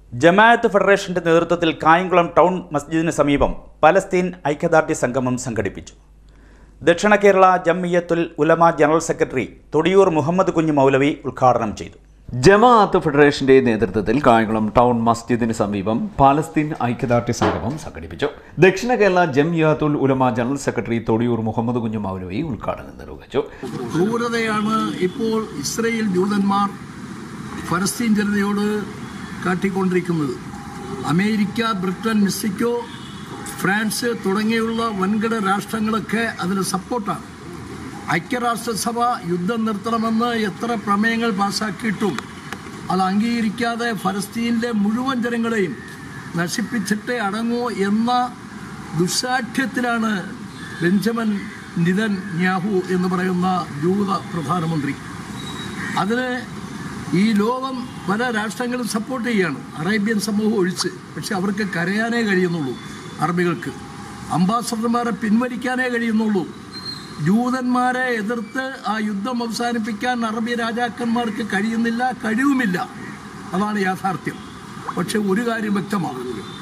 ജമാഅത്ത് ഫെഡറേഷന്റെ നേതൃത്വത്തിൽ കായംകുളം ടൗൺ മസ്ജിദിന് സമീപം പലസ്തീൻ ഐക്യദാർഢ്യ സംഗമം സംഘടിപ്പിച്ചു ദക്ഷിണ കേരള ജംഇയ്യത്തുൽ ഉലമ ജനറൽ സെക്രട്ടറി തൊടിയൂർ മുഹമ്മദ് കുഞ്ഞു മൗലവി ഉദ്ഘാടനം ചെയ്തു ജമാഅത്ത് ഫെഡറേഷന്റെ നേതൃത്വത്തിൽ കായംകുളം ടൗൺ മസ്ജിദിന് സമീപം പാലസ്തീൻ ഐക്യദാർഢ്യ സംഗമം സംഘടിപ്പിച്ചു ദക്ഷിണ കേരള ജംഇയാത്തുൽ ഉലമ ജനറൽ സെക്രട്ടറി തൊടിയൂർ മുഹമ്മദ് കുഞ്ഞു മൗലവി ഉദ്ഘാടനം നിർവഹിച്ചു ക്രൂരതയാണ് ഇപ്പോൾ ഇസ്രയേൽ ജൂതന്മാർ ഫലസ്തീൻ ജനതയോട് കാട്ടിക്കൊണ്ടിരിക്കുന്നത് അമേരിക്ക ബ്രിട്ടൻ മെക്സിക്കോ ഫ്രാൻസ് തുടങ്ങിയുള്ള വൻകിട രാഷ്ട്രങ്ങളൊക്കെ അതിന് സപ്പോർട്ടാണ് ഐക്യരാഷ്ട്രസഭ യുദ്ധം നിർത്തണമെന്ന് എത്ര പ്രമേയങ്ങൾ പാസാക്കിയിട്ടും അത് അംഗീകരിക്കാതെ ഫലസ്തീനിലെ മുഴുവൻ ജനങ്ങളെയും നശിപ്പിച്ചിട്ടേ അടങ്ങൂ എന്ന ദുസ്സാഠ്യത്തിലാണ് ബെഞ്ചമിൻ നിതൻ ന്യാഹു എന്ന് പറയുന്ന ജൂത പ്രധാനമന്ത്രി അതിന് ഈ ലോകം പല രാഷ്ട്രങ്ങളും സപ്പോർട്ട് ചെയ്യാണ് അറേബ്യൻ സമൂഹം ഒഴിച്ച് പക്ഷെ അവർക്ക് കരയാനേ കഴിയുന്നുള്ളൂ അറബികൾക്ക് അംബാസഡർമാരെ പിൻവലിക്കാനേ കഴിയുന്നുള്ളൂ ജൂതന്മാരെ എതിർത്ത് ആ യുദ്ധം അവസാനിപ്പിക്കാൻ അറബി രാജാക്കന്മാർക്ക് കഴിയുന്നില്ല കഴിവുമില്ല അതാണ് യാഥാർത്ഥ്യം പക്ഷെ ഒരു കാര്യം വ്യക്തമാണ്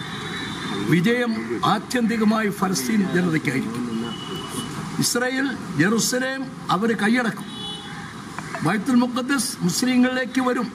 വിജയം ആത്യന്തികമായി ഫലസ്തീൻ ജനതയ്ക്കായിരിക്കും ഇസ്രായേൽ ജെറുസലേം അവർ കൈയടക്കും ബൈത്തുൽ മുഖദ്ദസ് മുസ്ലിങ്ങളിലേക്ക് വരും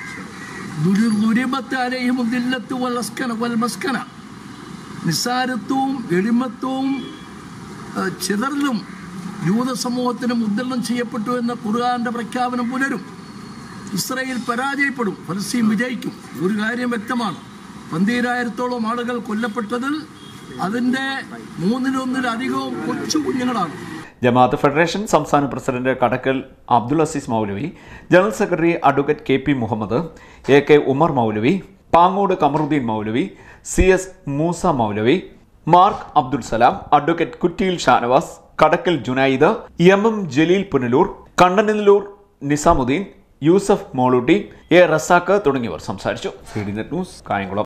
ദുരി- ദുരിബത്ത് അലൈഹിം ദില്ലത്ത് വൽ അസ്കന വൽ മസ്കന നിസ്സാരത്വവും എളിമത്വവും ആ, ചിതറലും ജൂത സമൂഹത്തിന് മുദ്രണം ചെയ്യപ്പെട്ടു എന്ന ഖുർആന്റെ പ്രഖ്യാപനം പുലരും ഇസ്രയേൽ പരാജയപ്പെടും ഫലസ്തീൻ വിജയിക്കും ഒരു കാര്യം വ്യക്തമാണ് പന്തീരായിരത്തോളം ആളുകൾ കൊല്ലപ്പെട്ടതിൽ അതിൻ്റെ മൂന്നിലൊന്നിലധികവും കൊച്ചു കുഞ്ഞുങ്ങളാണ് ജമാഅത്ത് ഫെഡറേഷൻ സംസ്ഥാന president Kadakkal Abdul Azeez Maulavi general secretary advocate K P Muhammad A K Umar Maulavi Pangode Kamaruddeen Maulavi C S Moosa Maulavi Mark Abdul Salam advocate Kuttiyil Shanavas Kadakkal Junaid M M Jaleel Punalur Kannanallur Nizamuddin Yusuf Molutty A Razak തുടങ്ങിയവർ സംസാരിച്ചു C D net news Kayamkulam